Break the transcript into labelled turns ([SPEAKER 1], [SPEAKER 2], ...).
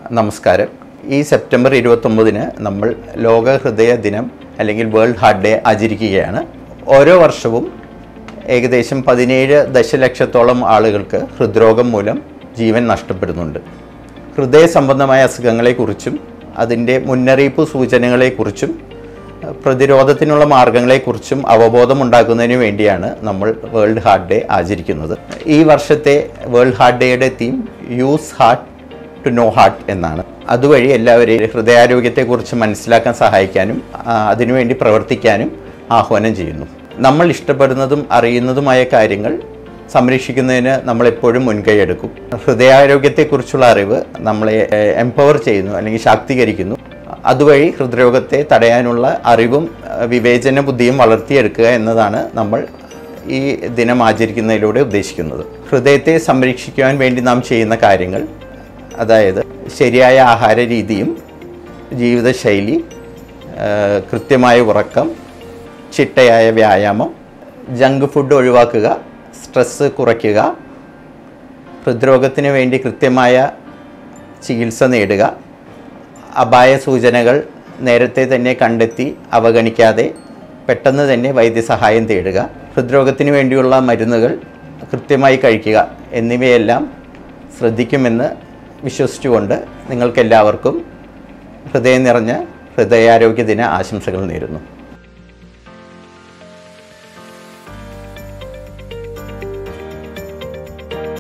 [SPEAKER 1] നമസ്കാരം ഈ സെപ്റ്റംബർ ഇരുപത്തൊമ്പതിന് നമ്മൾ ലോക ഹൃദയ ദിനം അല്ലെങ്കിൽ വേൾഡ് ഹാർട്ട് ഡേ ആചരിക്കുകയാണ് ഓരോ വർഷവും ഏകദേശം പതിനേഴ് ദശലക്ഷത്തോളം ആളുകൾക്ക് ഹൃദ്രോഗം മൂലം ജീവൻ നഷ്ടപ്പെടുന്നുണ്ട് ഹൃദയ സംബന്ധമായ അസുഖങ്ങളെക്കുറിച്ചും അതിൻ്റെ മുന്നറിയിപ്പ് സൂചനകളെക്കുറിച്ചും പ്രതിരോധത്തിനുള്ള മാർഗങ്ങളെക്കുറിച്ചും അവബോധമുണ്ടാക്കുന്നതിന് വേണ്ടിയാണ് നമ്മൾ വേൾഡ് ഹാർട്ട് ഡേ ആചരിക്കുന്നത് ഈ വർഷത്തെ വേൾഡ് ഹാർട്ട് ഡേയുടെ theme use heart to know heart എന്നാണ് അതുവഴി എല്ലാവരെയും ഹൃദയാരോഗ്യത്തെക്കുറിച്ച് മനസ്സിലാക്കാൻ സഹായിക്കാനും ആ, അതിനുവേണ്ടി പ്രവർത്തിക്കാനും ആഹ്വാനം ചെയ്യുന്നു നമ്മൾ ഇഷ്ടപ്പെടുന്നതും അറിയുന്നതുമായ കാര്യങ്ങൾ സംരക്ഷിക്കുന്നതിന് നമ്മൾ എപ്പോഴും മുൻകൈ എടുക്കും ഹൃദയാരോഗ്യത്തെക്കുറിച്ചുള്ള അറിവ് നമ്മളെ എംപവർ ചെയ്യുന്നു അല്ലെങ്കിൽ ശാക്തീകരിക്കുന്നു അതുവഴി ഹൃദ്രോഗത്തെ തടയാനുള്ള അറിവും അഹ് വിവേചന ബുദ്ധിയും വളർത്തിയെടുക്കുക എന്നതാണ് നമ്മൾ ഈ ദിനം ആചരിക്കുന്നതിലൂടെ ഉദ്ദേശിക്കുന്നത് ഹൃദയത്തെ സംരക്ഷിക്കുവാൻ വേണ്ടി നാം ചെയ്യുന്ന കാര്യങ്ങൾ അതായത് ശരിയായ ആഹാര രീതിയും ജീവിതശൈലി ആഹ് കൃത്യമായ ഉറക്കം ചിട്ടയായ വ്യായാമം ജങ്ക് ഫുഡ് ഒഴിവാക്കുക സ്ട്രെസ്സ് കുറയ്ക്കുക ഹൃദ്രോഗത്തിന് വേണ്ടി കൃത്യമായ ചികിത്സ നേടുക അപായ സൂചനകൾ നേരത്തെ തന്നെ കണ്ടെത്തി അവഗണിക്കാതെ പെട്ടെന്ന് തന്നെ വൈദ്യസഹായം തേടുക ഹൃദ്രോഗത്തിന് വേണ്ടിയുള്ള മരുന്നുകൾ കൃത്യമായി കഴിക്കുക എന്നിവയെല്ലാം ശ്രദ്ധിക്കുമെന്ന് വിശ്വസിച്ചുകൊണ്ട് നിങ്ങൾക്കെല്ലാവർക്കും ഹൃദയം നിറഞ്ഞ ഹൃദയാരോഗ്യ ദിന ആശംസകൾ നേരുന്നു